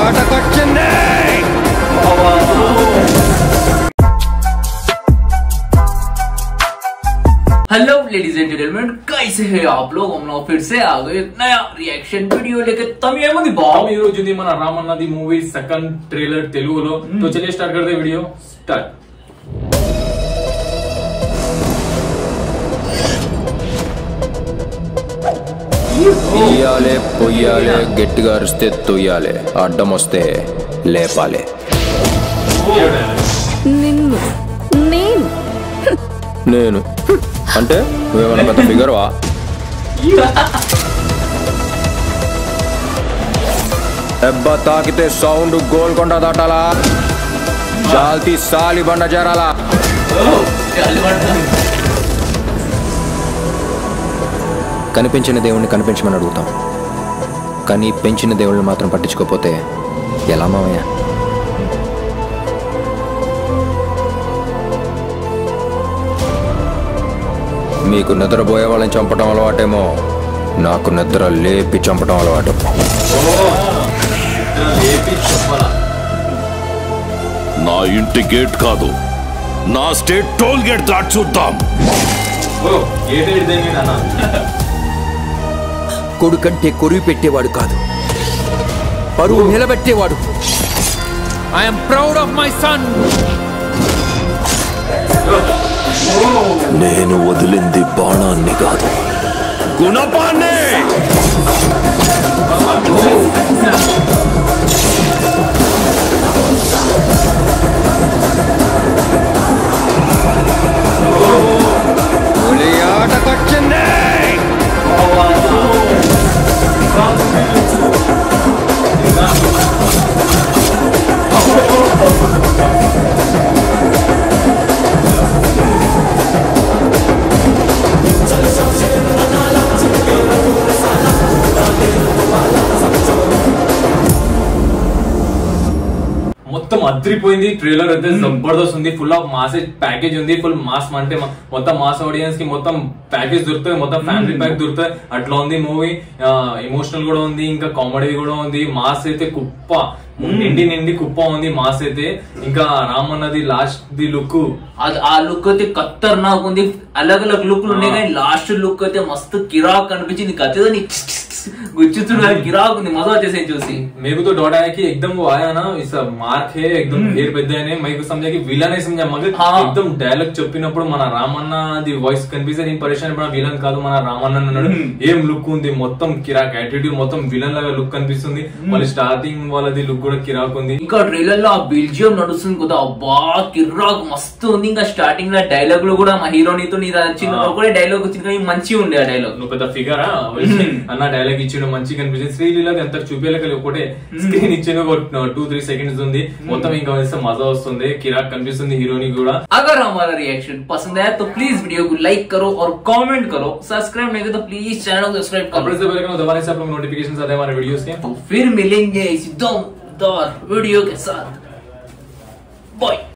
ఆటకొచ్చింది hello ladies and gentleman कैसे हैं आप लोग हम लोग फिर से आ गए एक नया रिएक्शन वीडियो लेके तम ఏముంది బాబు బాబు ఈ రోజు ఉంది మన రామన్నది మూవీ సెకండ్ ట్రైలర్ తెలుగులో तो चलिए स्टार्ट करते हैं वीडियो स्टार्ट ఇయ్యాలే పొయ్యాలే గట్టిగా అరిస్తే తొయ్యాలే అడ్డం వస్తే లేపాలే నిన్ను నేను నేను అంటే నువ్వేమన్నా పెద్ద ఫిగర్వా దెబ్బ తాకితే సౌండ్ గోల్కొండ దాటాలా చాల్తి సాలి బండ చేరాలా కనిపించిన దేవుణ్ణి కనిపించమని అడుగుతాం కానీ పెంచిన దేవుళ్ళని మాత్రం పట్టించుకోకపోతే ఎలా మావయ్య మీకు నిద్రపోయే వాళ్ళని చంపడం అలవాటేమో నాకు నిద్ర లేపి చంపడం అలవాటు నా ఇంటి గేట్ కాదు నా స్టేట్ టోల్ గేట్ దాటి చూద్దాం ఓ ఏ డేట్ దేని అన్న కొడుకంటే కొరివి పెట్టేవాడు కాదు పరువు నిలబెట్టేవాడు I'm proud of my son నేను వదిలింది బాణాన్ని కాదు గుణపాన్ని ఆటకొచ్చింది మొత్తం అద్రిపోయింది ట్రైలర్ అయితే జబర్దస్త్ ఉంది ఫుల్ ఆఫ్ మాస్ ప్యాకేజ్ ఉంది ఫుల్ మాస్ అంటే మ- మొత్తం మాస్ ఆడియన్స్ కి మొత్తం ప్యాకేజ్ దొరుకుతుంది మొత్తం ఫ్యామిలీ ప్యాక్ దొరుకుతాయి అట్లా ఉంది మూవీ ఎమోషనల్ కూడా ఉంది ఇంకా కామెడీ కూడా ఉంది మాస్ అయితే కుప్ప నిండి నిండి కుప్ప ఉంది మాస్ అయితే ఇంకా రామన్నది లాస్ట్ ది లుక్ అది ఆ లుక్ అయితే ఖతర్నాక్ ఉంది అలగ్ అలగ్ లుక్లు ఉన్నాయి కానీ లాస్ట్ లుక్ అయితే మస్తు కిరాక్ అనిపించింది కత్తితో గుచ్చుతున్నాడు కిరాక్ ఉంది మజా వచ్చేసేది చూసి मेरे को तो डॉट आया कि एकदम वो आया ना इस मार्क है एकदम हेर పెద్ద అయినా మైకు समझा कि విలన్ है समझा मगर हाँ। एकदम డైలాగ్ చెప్పినప్పుడు మన రామన్న ది వాయిస్ కనిపిస్తే నేను పరిచయం మన విలన్ కాదు మన రామన్న అన్నాడు ఏం లుక్ ఉంది మొత్తం కిరాక్ యాటిట్యూడ్ మొత్తం విలన్ లాగా లుక్ కనిపిస్తుంది మళ్ళీ స్టార్టింగ్ వాళ్ళది లుక్ కూడా కిరాక్ ఉంది ఇంకా ట్రైలర్ లో ఆ బెల్జియం నడుస్తుంది కదా అబ్బా కిర్రాక్ మస్తు ఉంది ఇంకా స్టార్టింగ్ లో డైలాగ్ లో కూడా మా హీరోనితో నీ చిన్న ఆ. ఒకటే డైలాగ్ వచ్చింది కానీ మంచిగా ఉండే ఆ డైలాగ్ నువ్వు పెద్ద ఫిగరా అన్న డైలాగ్ ఇచ్చిండు మంచిగా కనిపించింది శ్రీలీలకి ఎంత చూపించలేక ఒకటే స్క్రీన్ ఇచ్చిండు ఒక టూ త్రీ సెకండ్స్ ఉంది మొత్తం ఇంకా వేస్తే మజా వస్తుంది కిరాక్ కనిపిస్తుంది హీరోని కూడా अगर हमारा रिएक्शन पसंद आया तो प्लीज वीडियो को लाइक करो और कमेंट करो सब्सक्राइब नहीं किया तो प्लीज चैनल को सब्सक्राइब अपने करो से पहले को दबाने से आप लोग नोटिफिकेशन आते हैं हमारे वीडियोस के तो फिर मिलेंगे इसी दमदार वीडियो के साथ बाय